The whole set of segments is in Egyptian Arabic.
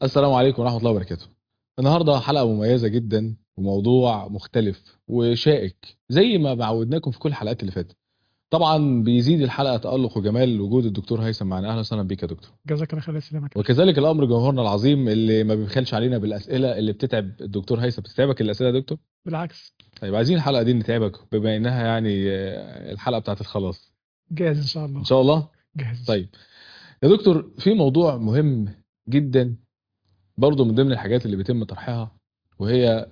السلام عليكم ورحمة الله وبركاته النهاردة حلقة مميزة جدا وموضوع مختلف وشائك زي ما بعودناكم في كل الحلقات اللي فاتت طبعا بيزيد الحلقة تألق وجمال وجود الدكتور هيثم معنا أهلا وسهلا بيك يا دكتور جزاك الله خير سلامك وكذلك الأمر جمهورنا العظيم اللي ما بيبخلش علينا بالأسئلة اللي بتتعب الدكتور هيثم بتتعبك الأسئلة يا دكتور بالعكس طيب عايزين الحلقة دي نتعبك بما إنها يعني آه، الحلقة بتاعت الخلاص جاهز ان شاء الله إن شاء الله جاهز طيب يا دكتور في موضوع مهم جدا برضه من ضمن الحاجات اللي بيتم طرحها وهي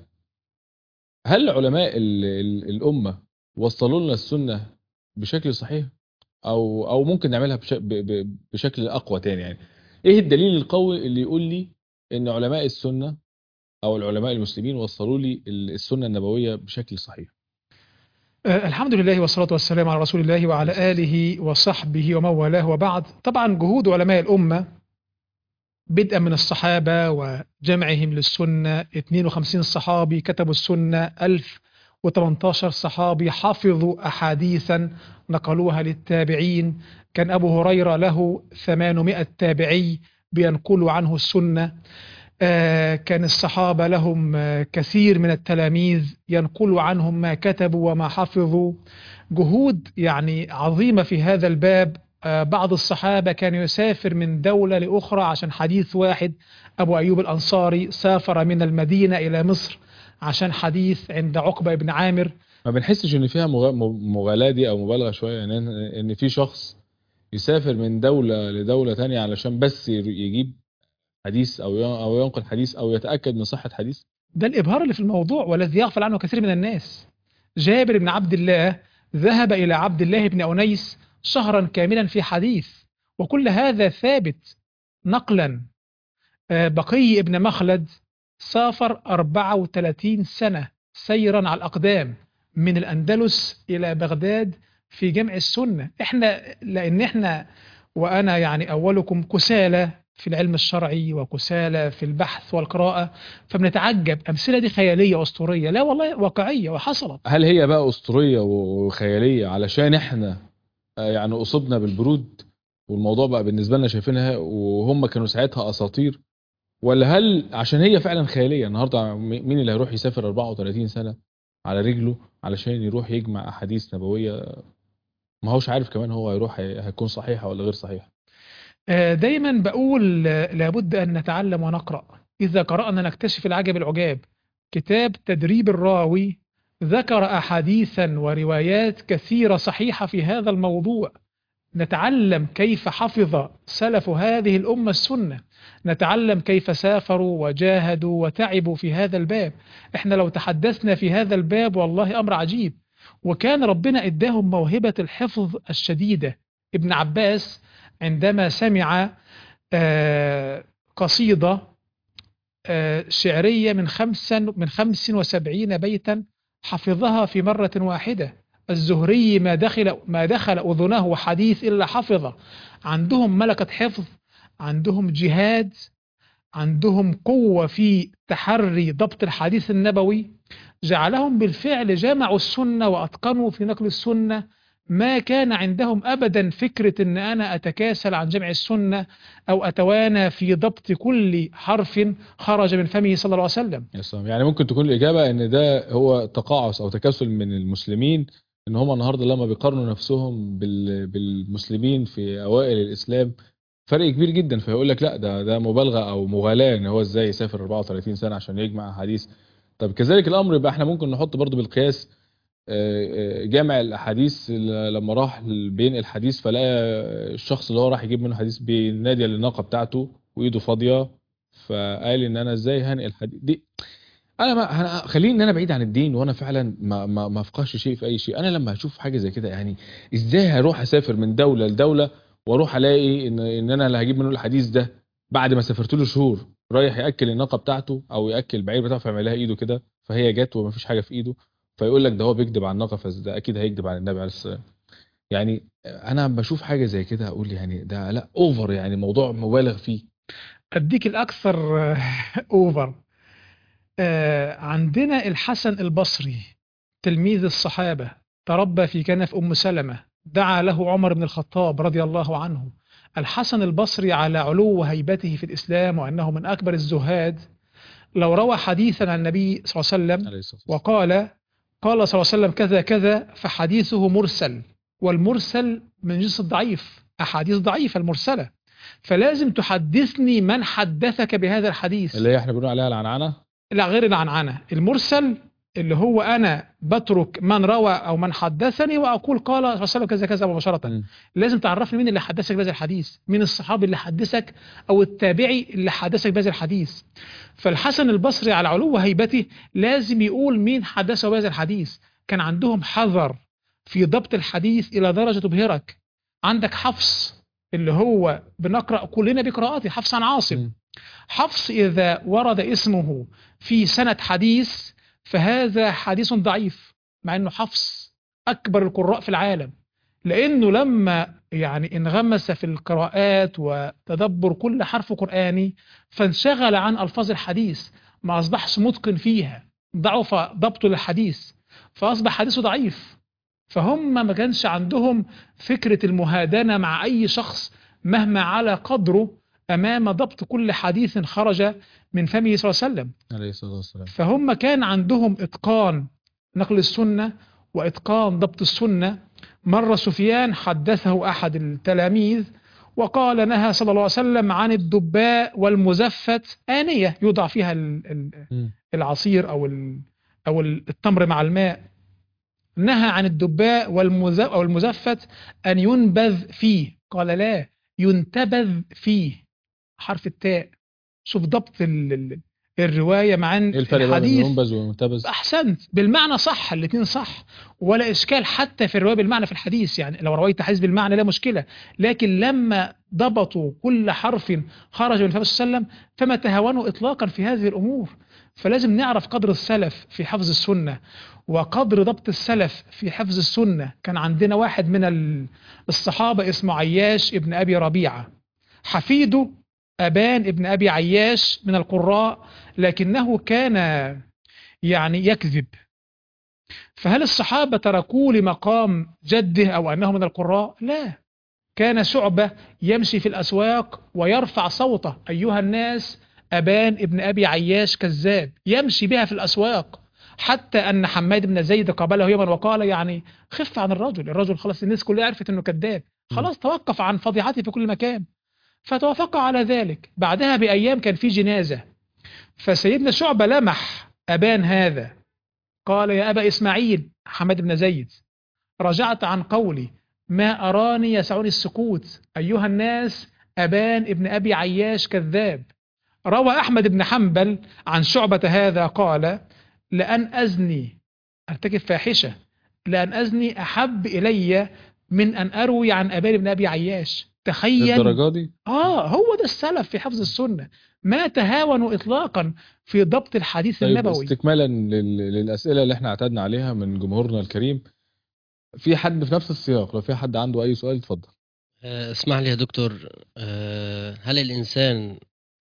هل علماء ال- ال- الأمة وصلوا لنا السنة بشكل صحيح أو أو ممكن نعملها بش- ب- ب- بشكل أقوى تاني يعني إيه الدليل القوي اللي يقول لي إن علماء السنة أو العلماء المسلمين وصلوا لي ال- السنة النبوية بشكل صحيح آه الحمد لله والصلاة والسلام على رسول الله وعلى آله وصحبه ومن والاه وبعد طبعا جهود علماء الأمة بدءا من الصحابة وجمعهم للسنة 52 صحابي كتبوا السنة 1018 صحابي حفظوا أحاديثا نقلوها للتابعين كان أبو هريرة له 800 تابعي بينقلوا عنه السنة آه، كان الصحابة لهم آه، كثير من التلاميذ ينقلوا عنهم ما كتبوا وما حفظوا جهود يعني عظيمة في هذا الباب آه، بعض الصحابة كان يسافر من دولة لأخرى عشان حديث واحد أبو أيوب الأنصاري سافر من المدينة إلى مصر عشان حديث عند عقبة بن عامر ما بنحسش إن فيها مغ- م- مغالاة دي أو مبالغة شوية يعني إن إن في شخص يسافر من دولة لدولة تانية علشان بس ير- يجيب حديث أو ين- أو ينقل حديث أو يتأكد من صحة حديث ده الإبهار اللي في الموضوع والذي يغفل عنه كثير من الناس جابر بن عبد الله ذهب إلى عبد الله بن أنيس شهرا كاملا في حديث وكل هذا ثابت نقلا آه، بقي ابن مخلد سافر 34 سنة سيرا على الأقدام من الأندلس إلى بغداد في جمع السنة احنا لأن احنا وأنا يعني أولكم كسالى في العلم الشرعي وكسالى في البحث والقراءة فبنتعجب أمثلة دي خيالية أسطورية لا والله واقعية وحصلت هل هي بقى أسطورية وخيالية علشان إحنا آه، يعني أصبنا بالبرود والموضوع بقى بالنسبة لنا شايفينها وهم كانوا ساعتها أساطير ولا هل عشان هي فعلا خيالية النهاردة م- مين اللي هيروح يسافر 34 سنة على رجله علشان يروح يجمع أحاديث نبوية ما هوش عارف كمان هو هيروح هي- هيكون صحيحة ولا غير صحيحة آه، دايما بقول آه، لابد أن نتعلم ونقرأ إذا قرأنا نكتشف العجب العجاب كتاب تدريب الراوي ذكر أحاديثا وروايات كثيرة صحيحة في هذا الموضوع نتعلم كيف حفظ سلف هذه الأمة السنة نتعلم كيف سافروا وجاهدوا وتعبوا في هذا الباب احنا لو تحدثنا في هذا الباب والله أمر عجيب وكان ربنا اداهم موهبة الحفظ الشديدة ابن عباس عندما سمع آه، قصيدة آه، شعرية من خمسا من خمس وسبعين بيتا حفظها في مرة واحدة الزهري ما دخل ما دخل أذنه حديث إلا حفظه عندهم ملكة حفظ عندهم جهاد عندهم قوة في تحري ضبط الحديث النبوي جعلهم بالفعل جمعوا السنة وأتقنوا في نقل السنة ما كان عندهم أبدا فكرة أن أنا أتكاسل عن جمع السنة أو أتوانى في ضبط كل حرف خرج من فمه صلى الله عليه وسلم يا سلام يعني ممكن تكون الإجابة إن ده هو تقاعس أو تكاسل من المسلمين إن هم النهاردة لما بيقارنوا نفسهم بال- بالمسلمين في أوائل الإسلام فرق كبير جدا فيقول لك لا ده ده مبالغة أو مغالاة إن هو إزاي يسافر 34 سنة عشان يجمع أحاديث طب كذلك الأمر يبقى إحنا ممكن نحط برضو بالقياس آه، آه، جامع الأحاديث ل- لما راح بين الحديث فلقى الشخص اللي هو راح يجيب منه حديث بينادي للناقة بتاعته وإيده فاضية فقال إن أنا إزاي هنقل حديث دي انا ما أنا خليني ان انا بعيد عن الدين وانا فعلا ما ما ما افقهش شيء في اي شيء انا لما اشوف حاجه زي كده يعني ازاي هروح اسافر من دوله لدوله واروح الاقي ان ان انا اللي هجيب منه الحديث ده بعد ما سافرت له شهور رايح ياكل الناقه بتاعته او ياكل البعير بتاعه فيعمل لها ايده كده فهي جت وما فيش حاجه في ايده فيقول لك ده هو بيكذب على الناقه فده اكيد هيكذب على النبي عليه الصلاه والسلام يعني انا بشوف حاجه زي كده اقول يعني ده لا اوفر يعني موضوع مبالغ فيه أديك الأكثر آه، أوفر آه، عندنا الحسن البصري تلميذ الصحابة تربى في كنف أم سلمة دعا له عمر بن الخطاب رضي الله عنه الحسن البصري على علو هيبته في الإسلام وأنه من أكبر الزهاد لو روى حديثا عن النبي صلى الله عليه وسلم عليه الصلاة والسلام. وقال قال صلى الله عليه وسلم كذا كذا فحديثه مرسل والمرسل من جنس الضعيف أحاديث ضعيفة المرسلة فلازم تحدثني من حدثك بهذا الحديث اللي هي احنا بنقول عليها العنعنة لا غير العنعنة المرسل اللي هو أنا بترك من روى أو من حدثني وأقول قال صلى الله عليه وسلم كذا كذا مباشرة مم. لازم تعرفني مين اللي حدثك بهذا الحديث مين الصحابي اللي حدثك أو التابعي اللي حدثك بهذا الحديث فالحسن البصري على علو هيبته لازم يقول مين حدثه بهذا الحديث كان عندهم حذر في ضبط الحديث إلى درجة تبهرك عندك حفص اللي هو بنقرأ كلنا بقراءته حفص عن عاصم مم. حفص إذا ورد اسمه في سند حديث فهذا حديث ضعيف مع أنه حفص أكبر القراء في العالم لأنه لما يعني انغمس في القراءات وتدبر كل حرف قرآني فانشغل عن ألفاظ الحديث ما أصبحش متقن فيها ضعف ضبطه للحديث فأصبح حديثه ضعيف فهم ما كانش عندهم فكرة المهادنة مع أي شخص مهما على قدره أمام ضبط كل حديث خرج من فمه صلى الله عليه وسلم عليه الصلاة والسلام فهم كان عندهم إتقان نقل السنة وإتقان ضبط السنة مرة سفيان حدثه أحد التلاميذ وقال نهى صلى الله عليه وسلم عن الدباء والمزفت آنية يوضع فيها ال- ال- مم. العصير أو ال- أو ال- التمر مع الماء نهى عن الدباء والمز- أو المزفت أن ينبذ فيه قال لا ينتبذ فيه حرف التاء شوف ضبط ال- ال- الرواية مع أن ايه الفرق بين الحديث المنبذ والمنتبذ احسنت بالمعنى صح الاثنين صح ولا اشكال حتى في الروايه بالمعنى في الحديث يعني لو رويت حديث بالمعنى لا مشكله لكن لما ضبطوا كل حرف خرج من فم صلى الله عليه وسلم فما تهاونوا اطلاقا في هذه الامور فلازم نعرف قدر السلف في حفظ السنه وقدر ضبط السلف في حفظ السنه كان عندنا واحد من ال- الصحابه اسمه عياش ابن ابي ربيعه حفيده ابان ابن ابي عياش من القراء لكنه كان يعني يكذب فهل الصحابة تركوه لمقام جده أو أنه من القراء لا كان شعبة يمشي في الأسواق ويرفع صوته أيها الناس أبان ابن أبي عياش كذاب يمشي بها في الأسواق حتى أن حماد بن زيد قابله يوما وقال يعني خف عن الرجل الرجل خلاص الناس كلها عرفت أنه كذاب خلاص توقف عن فضيحته في كل مكان فتوافق على ذلك بعدها بأيام كان في جنازة فسيدنا شعبة لمح أبان هذا قال يا أبا إسماعيل حماد بن زيد رجعت عن قولي ما أراني يسعني السكوت أيها الناس أبان ابن أبي عياش كذاب روى أحمد بن حنبل عن شعبة هذا قال لأن أزني أرتكب فاحشة لأن أزني أحب إلي من أن أروي عن أبان بن أبي عياش تخيل للدرجة دي آه هو ده السلف في حفظ السنة ما تهاونوا إطلاقا في ضبط الحديث طيب النبوي استكمالا لل- للأسئلة اللي احنا اعتدنا عليها من جمهورنا الكريم في حد في نفس السياق لو في حد عنده أي سؤال اتفضل آه، اسمح لي يا دكتور آه، هل الإنسان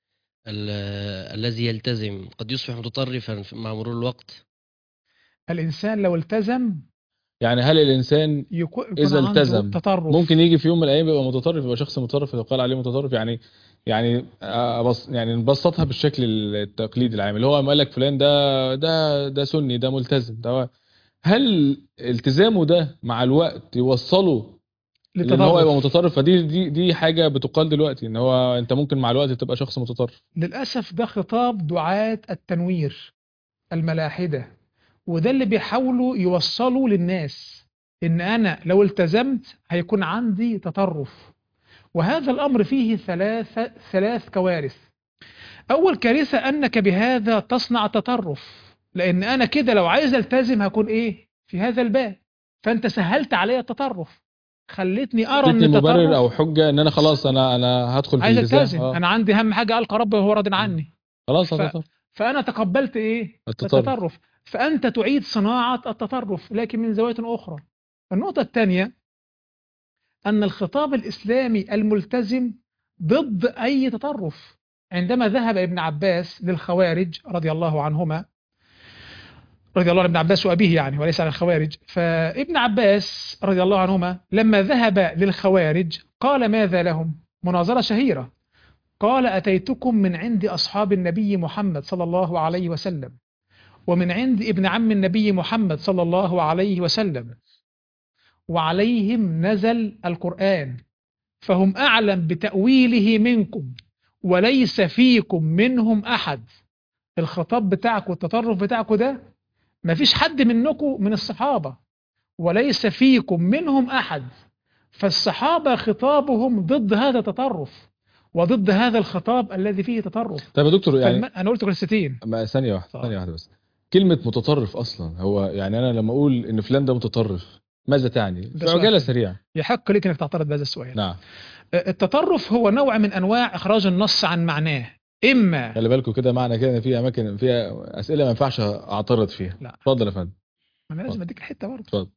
ال- الذي يلتزم قد يصبح متطرفا مع مرور الوقت؟ الإنسان لو التزم يعني هل الإنسان يكو- يكون إذا عنده التزم تطرف ممكن يجي في يوم من الأيام يبقى متطرف يبقى شخص متطرف يقال عليه متطرف يعني يعني أبص يعني نبسطها بالشكل التقليدي العام اللي هو ما قال لك فلان ده ده ده سني ده ملتزم ده هل التزامه ده مع الوقت يوصله لان هو يبقى للتطرف متطرف فدي دي دي حاجه بتقال دلوقتي ان هو انت ممكن مع الوقت تبقى شخص متطرف للأسف ده خطاب دعاة التنوير الملاحدة وده اللي بيحاولوا يوصلوا للناس إن أنا لو التزمت هيكون عندي تطرف وهذا الأمر فيه ثلاث ثلاث كوارث أول كارثة أنك بهذا تصنع تطرف لأن أنا كده لو عايز التزم هكون إيه في هذا الباب فأنت سهلت علي التطرف خلتني أرى ادتني أن مبرر التطرف او حجه ان انا خلاص انا انا هدخل في عايز الالتزام التزم آه. أنا عندي أهم حاجة ألقى ربي وهو راض عني خلاص ف- هتطرف. فأنا تقبلت إيه؟ التطرف التطرف فأنت تعيد صناعة التطرف لكن من زاوية أخرى النقطة الثانية أن الخطاب الإسلامي الملتزم ضد أي تطرف عندما ذهب ابن عباس للخوارج رضي الله عنهما رضي الله عن ابن عباس وأبيه يعني وليس عن الخوارج فابن عباس رضي الله عنهما لما ذهب للخوارج قال ماذا لهم مناظرة شهيرة قال أتيتكم من عند أصحاب النبي محمد صلى الله عليه وسلم ومن عند ابن عم النبي محمد صلى الله عليه وسلم وعليهم نزل القرآن فهم أعلم بتأويله منكم وليس فيكم منهم أحد الخطاب بتاعكم والتطرف بتاعكم ده مفيش حد منكم من الصحابة وليس فيكم منهم أحد فالصحابة خطابهم ضد هذا التطرف وضد هذا الخطاب الذي فيه تطرف طيب يا دكتور يعني فالم- أنا قلت قصتين ما ثانية واحدة صح. ثانية واحدة بس كلمة متطرف أصلا هو يعني أنا لما أقول إن فلان ده متطرف ماذا تعني؟ في سؤال عجالة حلو. سريعة يحق لك أنك تعترض بهذا السؤال نعم التطرف هو نوع من أنواع إخراج النص عن معناه إما خلي بالكم كده معنى كده إن في أماكن فيها أسئلة ما ينفعش أعترض فيها لا. اتفضل يا فندم أنا لازم أديك الحتة برضه اتفضل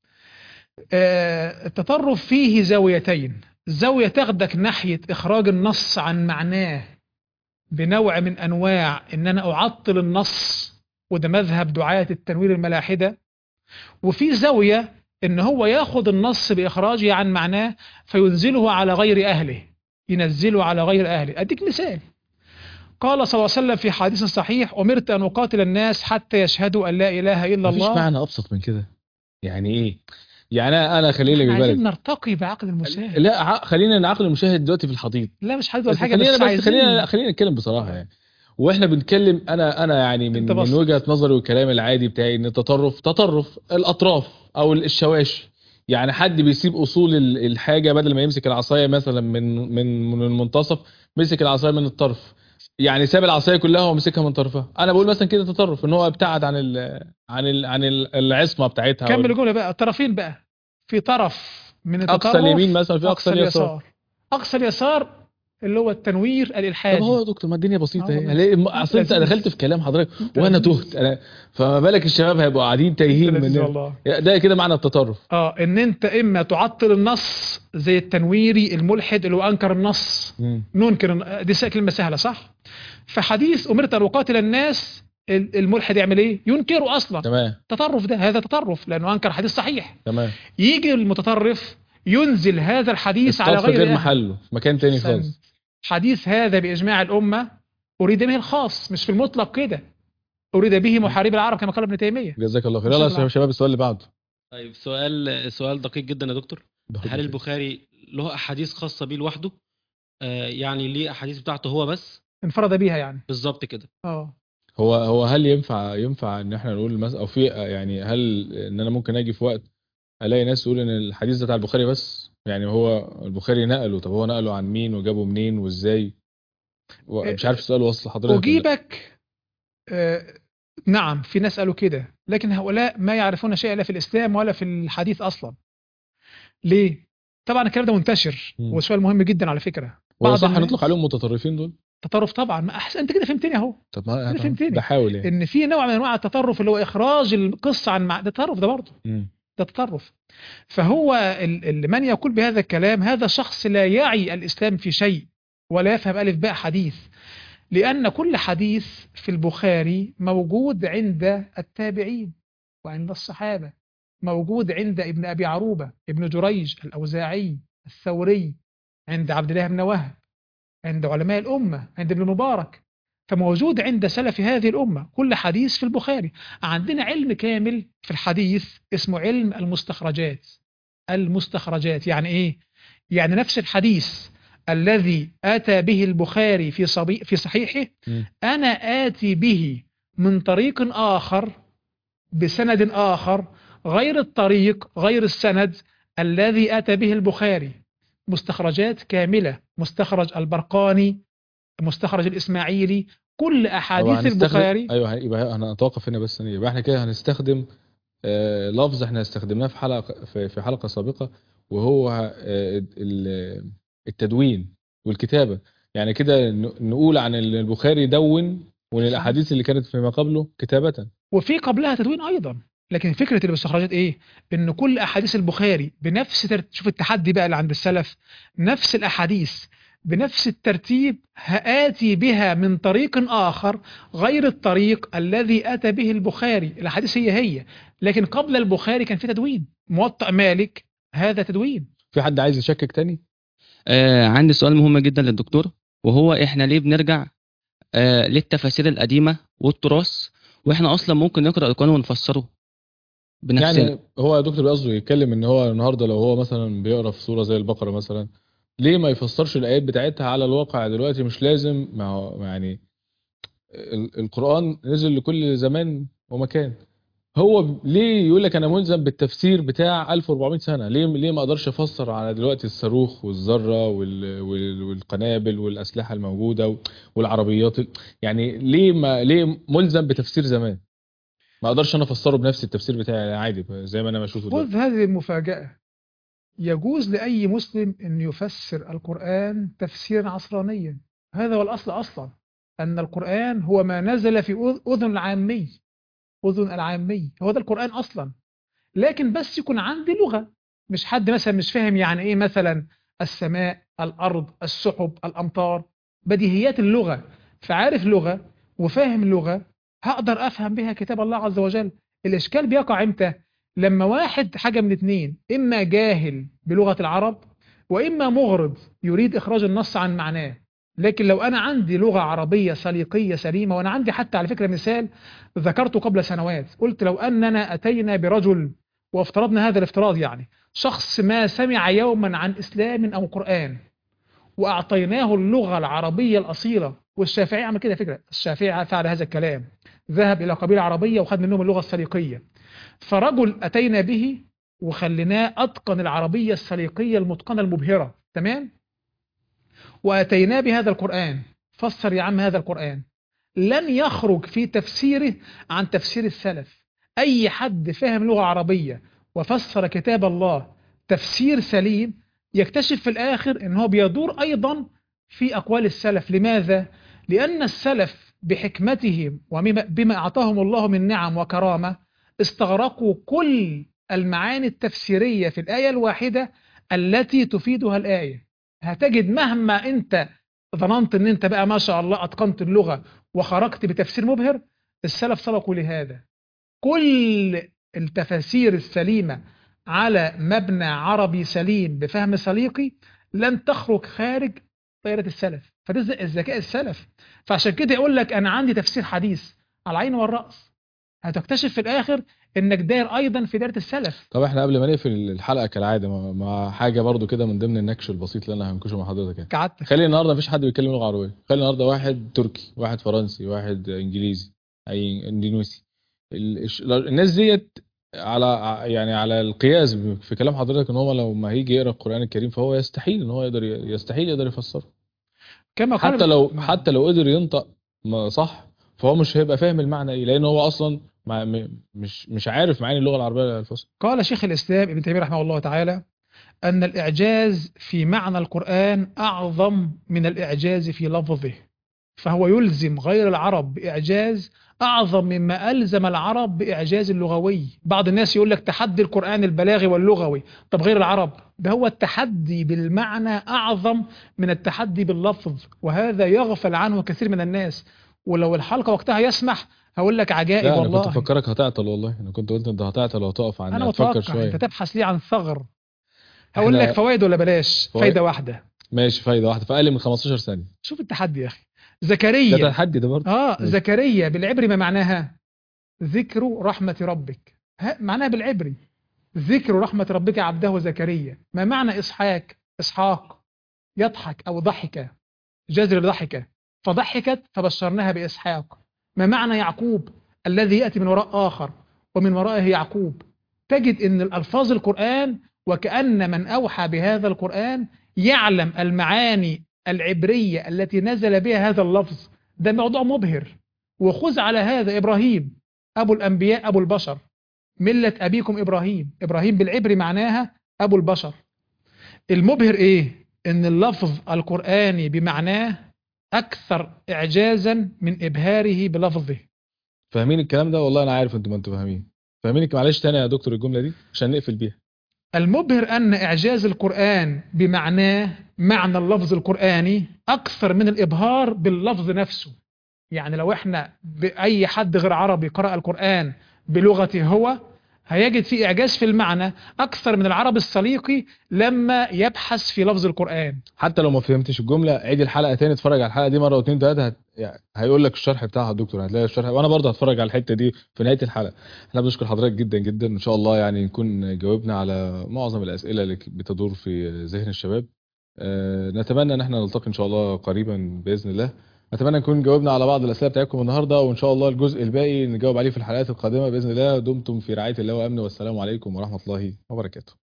آه، التطرف فيه زاويتين زاوية تاخدك ناحية إخراج النص عن معناه بنوع من أنواع إن أنا أعطل النص وده مذهب دعاة التنوير الملاحدة وفي زاوية إن هو ياخد النص بإخراجه عن معناه فينزله على غير أهله ينزله على غير أهله أديك مثال قال صلى الله عليه وسلم في حديث صحيح أمرت أن أقاتل الناس حتى يشهدوا أن لا إله إلا مفيش الله معنى أبسط من كده يعني إيه؟ يعني أنا أنا خليني إحنا عايزين بالك نرتقي بعقل المشاهد لا ع- خلينا نعقل المشاهد دلوقتي في الحضيض لا مش حاجة ولا بس حاجة خلينا بس بس عايزين خلينا لا، خلينا نتكلم بصراحه يعني واحنا بنتكلم انا انا يعني من أنت من بسط. وجهه نظري والكلام العادي بتاعي ان التطرف تطرف الاطراف او الشواشي يعني حد بيسيب اصول ال- الحاجه بدل ما يمسك العصايه مثلا من من من المنتصف مسك العصايه من الطرف يعني ساب العصايه كلها ومسكها من طرفها انا بقول مثلا كده تطرف ان هو ابتعد عن ال عن ال عن ال- العصمه بتاعتها كمل وال- الجملة بقى الطرفين بقى في طرف من التطرف اقصى اليمين مثلا في اقصى اليسار أقصى اليسار اللي هو التنوير طب الإلحادي هو يا دكتور ما الدنيا بسيطه آه اهي والله. هلاقي- اصل انت لذيذ. دخلت في كلام حضرتك أنت وانا لذيذ. تهت انا فما بالك الشباب هيبقوا قاعدين تايهين لذيذ من والله ده كده معنى التطرف اه ان انت اما تعطل النص زي التنويري الملحد اللي هو انكر النص مم. ننكر دي س- كلمه سهله صح فحديث امرت ان اقاتل الناس ال- الملحد يعمل ايه ينكره اصلا تمام تطرف ده هذا تطرف لانه انكر حديث صحيح تمام يجي المتطرف ينزل هذا الحديث على الصف غير, غير أهله. محله في مكان تاني أحسنت. خالص حديث هذا بإجماع الأمة أريد به الخاص مش في المطلق كده أريد به محارب العرب كما قال ابن تيمية جزاك الله خير يلا شكراً. يا شباب السؤال اللي بعده طيب سؤال سؤال دقيق جدا يا دكتور هل البخاري له احاديث خاصه بيه لوحده آه يعني ليه احاديث بتاعته هو بس انفرد بها يعني بالظبط كده اه هو هو هل ينفع ينفع ان احنا نقول مثلا او في يعني هل ان انا ممكن اجي في وقت الاقي ناس تقول ان الحديث ده بتاع البخاري بس يعني هو البخاري نقله طب هو نقله عن مين وجابه منين وازاي و- مش عارف السؤال وصل لحضرتك ولا لا. أجيبك آه نعم في ناس قالوا كده لكن هؤلاء ما يعرفون شيئا لا في الإسلام ولا في الحديث أصلا ليه؟ طبعا الكلام ده منتشر مم. وسؤال مهم جدا على فكرة هو بعض صح الناس- نطلق عليهم متطرفين دول تطرف طبعا ما أحسن أنت كده فهمتني أهو طب ما أنا فهمتني. بحاول يعني إن في نوع من أنواع التطرف اللي هو إخراج القصة عن مع... ده تطرف ده برضه مم. ده تطرف فهو ال- ال- من يقول بهذا الكلام هذا شخص لا يعي الإسلام في شيء ولا يفهم ألف باء حديث لأن كل حديث في البخاري موجود عند التابعين وعند الصحابة موجود عند ابن أبي عروبة ابن جريج الأوزاعي الثوري عند عبد الله بن وهب عند علماء الأمة عند ابن مبارك فموجود عند سلف هذه الأمة كل حديث في البخاري عندنا علم كامل في الحديث اسمه علم المستخرجات المستخرجات يعني ايه يعني نفس الحديث الذي اتى به البخاري في صبي في صحيحه مم. انا اتي به من طريق اخر بسند اخر غير الطريق غير السند الذي اتى به البخاري مستخرجات كامله مستخرج البرقاني مستخرج الاسماعيلي كل طب احاديث هنستخدم- البخاري ايوه يبقى انا اتوقف هنا بس ثانيه يبقى احنا كده هنستخدم آه، لفظ احنا استخدمناه في حلقه في في حلقه سابقه وهو آه، ال- التدوين والكتابه يعني كده ن- نقول عن البخاري دون وان الاحاديث اللي كانت فيما قبله كتابه وفي قبلها تدوين ايضا لكن فكره المستخرجات ايه ان كل احاديث البخاري بنفس تر... شوف التحدي بقى اللي عند السلف نفس الاحاديث بنفس الترتيب هآتي بها من طريق آخر غير الطريق الذي أتى به البخاري الأحاديث هي هي لكن قبل البخاري كان في تدوين موطأ مالك هذا تدوين في حد عايز يشكك تاني آه عندي سؤال مهم جدا للدكتور وهو احنا ليه بنرجع آه للتفاسير القديمة والتراث واحنا اصلا ممكن نقرأ القرآن ونفسره بنفسنا يعني هو يا دكتور قصده يتكلم ان هو النهارده لو هو مثلا بيقرا في سوره زي البقره مثلا ليه ما يفسرش الايات بتاعتها على الواقع دلوقتي مش لازم ما هو يعني ال- القران نزل لكل زمان ومكان هو ب- ليه يقول لك انا ملزم بالتفسير بتاع 1400 سنه ليه ليه ما اقدرش افسر على دلوقتي الصاروخ والذره وال- وال- والقنابل والاسلحه الموجوده والعربيات يعني ليه ما ليه ملزم بتفسير زمان ما اقدرش انا افسره بنفس التفسير بتاعي عادي زي ما انا بشوفه دلوقتي خذ هذه المفاجأة يجوز لأي مسلم أن يفسر القرآن تفسيرا عصرانيا هذا هو الأصل أصلا أن القرآن هو ما نزل في أذ- أذن العامي أذن العامي هو ده القرآن أصلا لكن بس يكون عندي لغة مش حد مثلا مش فاهم يعني إيه مثلا السماء الأرض السحب الأمطار بديهيات اللغة فعارف لغة وفاهم لغة هقدر أفهم بها كتاب الله عز وجل الإشكال بيقع إمتى لما واحد حاجة من اتنين إما جاهل بلغة العرب وإما مغرض يريد إخراج النص عن معناه لكن لو أنا عندي لغة عربية سليقية سليمة وأنا عندي حتى على فكرة مثال ذكرته قبل سنوات قلت لو أننا أتينا برجل وافترضنا هذا الافتراض يعني شخص ما سمع يوما عن إسلام أو قرآن وأعطيناه اللغة العربية الأصيلة والشافعي عمل كده فكرة الشافعي فعل هذا الكلام ذهب إلى قبيلة عربية وخد منهم اللغة السليقية فرجل أتينا به وخليناه أتقن العربية السليقية المتقنة المبهرة تمام وأتيناه بهذا القرآن فسر يا عم هذا القرآن لن يخرج في تفسيره عن تفسير السلف أي حد فهم لغة عربية وفسر كتاب الله تفسير سليم يكتشف في الآخر أنه هو بيدور أيضا في أقوال السلف لماذا؟ لأن السلف بحكمتهم وبما أعطاهم الله من نعم وكرامة استغرقوا كل المعاني التفسيرية في الآية الواحدة التي تفيدها الآية هتجد مهما أنت ظننت أن أنت بقى ما شاء الله أتقنت اللغة وخرجت بتفسير مبهر السلف سبقوا لهذا كل التفاسير السليمة على مبنى عربي سليم بفهم سليقي لن تخرج خارج دائرة السلف فده الذكاء السلف فعشان كده يقول لك أنا عندي تفسير حديث على العين والرأس هتكتشف في الآخر إنك داير أيضا في دائرة السلف طب احنا قبل ما نقفل الحلقه كالعاده مع- مع حاجه برضو كده من ضمن النكش البسيط اللي انا هنكشه مع حضرتك يعني كعدت خلي النهارده مفيش حد بيتكلم لغه عربيه خلي النهارده واحد تركي واحد فرنسي واحد انجليزي اي اندونيسي ال- الش- الناس ديت على ع- يعني على القياس في كلام حضرتك ان هو لو ما هيجي يقرا القران الكريم فهو يستحيل ان هو يقدر ي- يستحيل يقدر يفسره كما قال حتى لو حتى لو قدر ينطق ما صح فهو مش هيبقى فاهم المعنى ايه لان هو اصلا ما م- مش مش عارف معاني اللغه العربيه الفصحى قال شيخ الإسلام ابن تيمية رحمه الله تعالى أن الإعجاز في معنى القرآن أعظم من الإعجاز في لفظه فهو يلزم غير العرب بإعجاز أعظم مما ألزم العرب بإعجاز اللغوي بعض الناس يقول لك تحدي القرآن البلاغي واللغوي طب غير العرب ده هو التحدي بالمعنى أعظم من التحدي باللفظ وهذا يغفل عنه كثير من الناس ولو الحلقة وقتها يسمح هقول لك عجائب لا انا والله كنت بفكرك هتعطل والله انا كنت قلت انت هتعطل وهتقف عن انا هتفكر متوقع شويه انت تبحث ليه عن ثغر هقول إحنا- لك فوائد ولا بلاش فوائد. فايده واحده ماشي فايده واحده في اقل من 15 ثانيه شوف التحدي يا اخي ده زكريا تحدي ده برضه اه ماشي. زكريا بالعبري ما معناها ذكر رحمه ربك ها معناها بالعبري ذكر رحمه ربك عبده زكريا ما معنى اسحاق اسحاق يضحك او ضحك جذر ضحك فضحكت فبشرناها باسحاق ما معنى يعقوب الذي ياتي من وراء اخر ومن ورائه يعقوب تجد ان الالفاظ القران وكأن من أوحى بهذا القرآن يعلم المعاني العبرية التي نزل بها هذا اللفظ ده موضوع مبهر وخذ على هذا إبراهيم أبو الأنبياء أبو البشر ملة أبيكم إبراهيم إبراهيم بالعبري معناها أبو البشر المبهر إيه؟ إن اللفظ القرآني بمعناه أكثر إعجازا من إبهاره بلفظه فاهمين الكلام ده والله انا عارف انتوا ما انتوا فاهمين فاهمين معلش تاني يا دكتور الجمله دي عشان نقفل بيها المبهر أن إعجاز القرآن بمعناه معنى اللفظ القرآني أكثر من الإبهار باللفظ نفسه يعني لو إحنا بأي حد غير عربي قرأ القرآن بلغته هو هيجد فيه إعجاز في المعنى أكثر من العرب السليقي لما يبحث في لفظ القرآن حتى لو ما فهمتش الجمله عيد الحلقه تاني اتفرج على الحلقه دي مره واثنين ثلاثه هت... يعني هيقول لك الشرح بتاعها الدكتور هتلاقي الشرح وانا برضه هتفرج على الحته دي في نهايه الحلقه احنا بنشكر حضرتك جدا جدا ان شاء الله يعني نكون جاوبنا على معظم الاسئله اللي بتدور في ذهن الشباب آه، نتمنى ان احنا نلتقي ان شاء الله قريبا باذن الله اتمنى نكون جاوبنا على بعض الاسئله بتاعتكم النهارده وان شاء الله الجزء الباقي نجاوب عليه في الحلقات القادمه باذن الله دمتم في رعايه الله وامنه والسلام عليكم ورحمه الله وبركاته